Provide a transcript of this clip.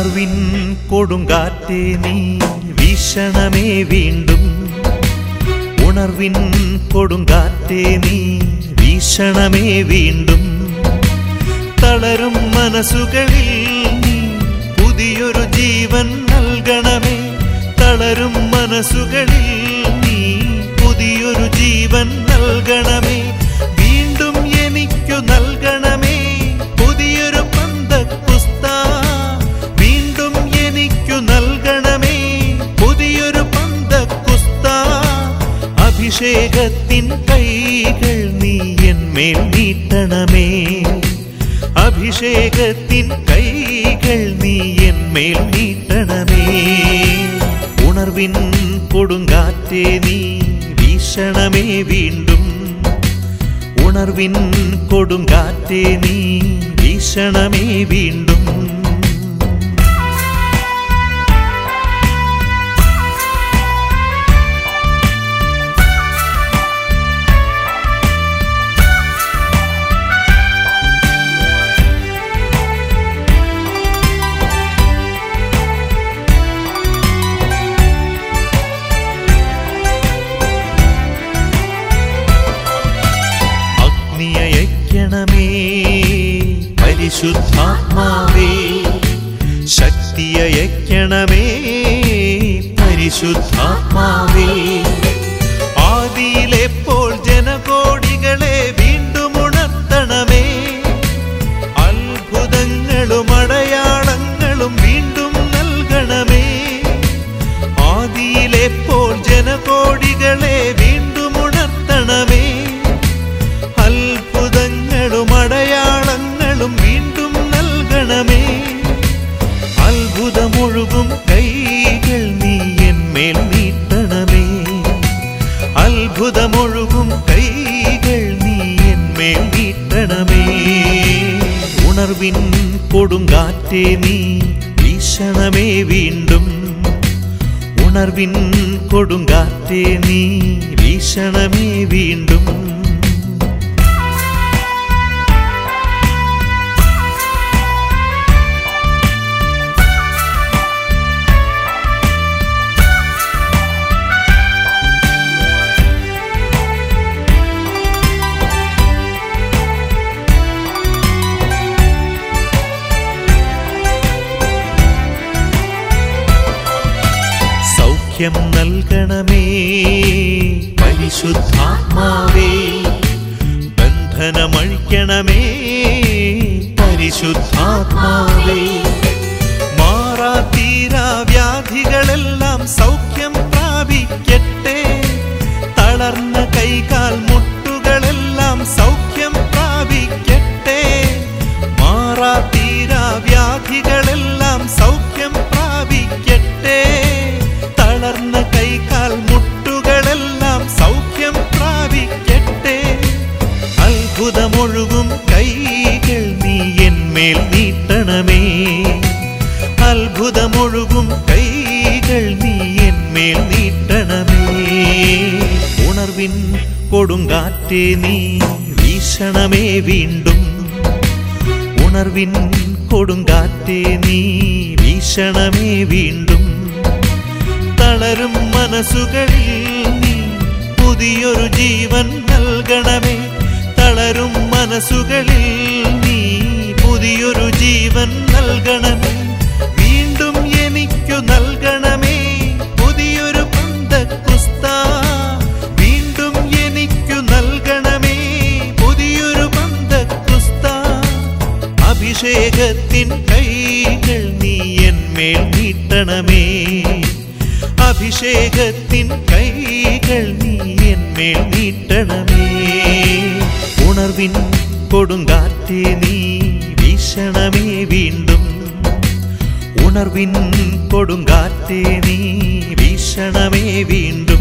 ഉണർവിൻ കൊടുങ്കാറ്റേ നീ വീശണമേ വീണ്ടും ഉണർവിൻ കൊടുങ്കാറ്റേ നീ വീശണമേ വീണ്ടും തളരും മനസ്സുകളിൽ നീ പുതിയൊരു ജീവൻ നൽകണമേ തളരും മനസ്സുകളിൽ നീ പുതിയൊരു ജീവൻ നൽകണമേ വീണ്ടും എനിക്കു നൽകണമേ പുതിയൊരു പന്തക്കുസ്ത വീണ്ടും എനിക്കു നൽകണമേ പുതിയൊരു പന്തക്കുസ്ത അഭിഷേകത്തിൻ കൈകൾ നീ എന്മേൽ നീട്ടണമേ അഭിഷേകത്തിൻ കൈകൾ നീ എന്മേൽ നീട്ടണമേ ഉണർവിൻ കൊടുങ്കാറ്റേ നീ വീശണമേ വീണ്ടും ഉണർവിൻ കൊടുങ്കാറ്റേ നീ വീശണമേ വീണ്ടും അഗ്നിയയക്കണമേ പരിശുദ്ധാത്മാവേ ശക്തിയയക്കണമേ പരിശുദ്ധാത്മാവേ ആദിയിലെപ്പോൾ ജനകോടികളെ വീണ്ടും ഉണർത്തണമേ അത്ഭുതങ്ങളും അടയാളങ്ങളും വീണ്ടും നൽകണമേ ആദിയിലെപ്പോൾ ജനകോടികളെ വീണ്ടും ഉണർത്തണമേ അത്ഭുതങ്ങളും അടയാളങ്ങളും വീണ്ടും നൽകണമേ അത്ഭുതമൊഴുകും കൈകൾ നീ എന്മേൽ നീട്ടണമേ അത്ഭുതമൊഴുകും കൈകൾ നീ എന്മേൽ നീട്ടണമേ ഉണർവിൻ കൊടുങ്കാറ്റേ നീ വീശണമേ വീണ്ടും ഉണർവിൻ കൊടുങ്കാറ്റേ നീ വീശണമേ വീണ്ടും സൗഖ്യം നൽകണമേ പരിശുദ്ധാത്മാവേ ബന്ധനമഴിക്കണമേ പരിശുദ്ധാത്മാവേ മാറാ തീരാ വ്യാധികളെല്ലാം സൗഖ്യം പ്രാപിക്കട്ടെ തളർന്ന കൈകാൽ മുട്ടുകളെല്ലാം സൗഖ്യം പ്രാപിക്കട്ടെ മാറാ തീരാ വ്യാധികളെല്ലാം സൗഖ്യം പ്രാപിക്കട്ടെ തളർന്ന കൈകാൽ മുട്ടുകളെല്ലാം സൗഖ്യം പ്രാപിക്കട്ടെ അത്ഭുതമൊഴുകും കൈകൾ നീ എന്മേൽ നീട്ടണമേ അത്ഭുതമൊഴുകും കൈകൾ നീ എന്മേൽ നീട്ടണമേ ഉണർവിൻ കൊടുങ്കാറ്റേ നീ വീശണമേ വീണ്ടും ഉണർവിൻ കൊടുങ്കാറ്റേ നീ വീശണമേ വീണ്ടും തളരും മനസ്സുകളിൽ നീ പുതിയൊരു ജീവൻ നൽകണമേ തളരും മനസ്സുകളിൽ നീ പുതിയൊരു ജീവൻ നൽകണമേ വീണ്ടും എനിക്കു നൽകണമേ പുതിയൊരു പന്തക്കുസ്ത വീണ്ടും എനിക്കു നൽകണമേ പുതിയൊരു പന്തക്കുസ്ത അഭിഷേകത്തിൻ കൈകൾ നീ എന്മേൽ നീട്ടണമേ അഭിഷേകത്തിൻ കൈകൾ നീ എന്മേൽ നീട്ടണമേ ഉണർവിൻ കൊടുങ്കാറ്റേ നീ വീശണമേ വീണ്ടും ഉണർവിൻ കൊടുങ്കാറ്റേ നീ വീശണമേ വീണ്ടും